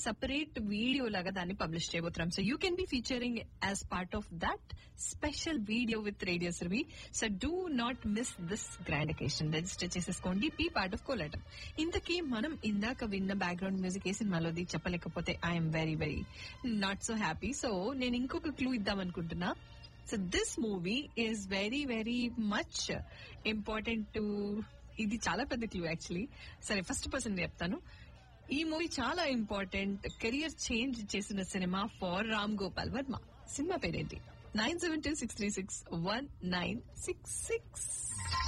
separate video లాగా దాన్ని publish చేయబోతున్నాం so you can be featuring as part of that special video with radio సర్వీ so do not miss this grand occasion register చేసేసుకోండి be part of Kolatam ఇంతకీ మనం ఇందాక విన్న బ్యాక్గ్రౌండ్ మ్యూజిక్ ఏ సినిమాలోది చెప్పలేకపోతే I'm very very not so happy so నేను ఇంకొక క్లూ ఇద్దాం అనుకుంటున్నా so this movie is very very much important to ఇది చాలా పెద్ద క్లూ యాక్చువల్లీ సరే ఫస్ట్ పర్సన్ చెప్తాను ఈ మూవీ చాలా ఇంపార్టెంట్ కెరియర్ చేంజ్ చేసిన సినిమా ఫర్ రామ్ గోపాల్ వర్మ సినిమా పేరేంటి nine seven two six three six one nine six six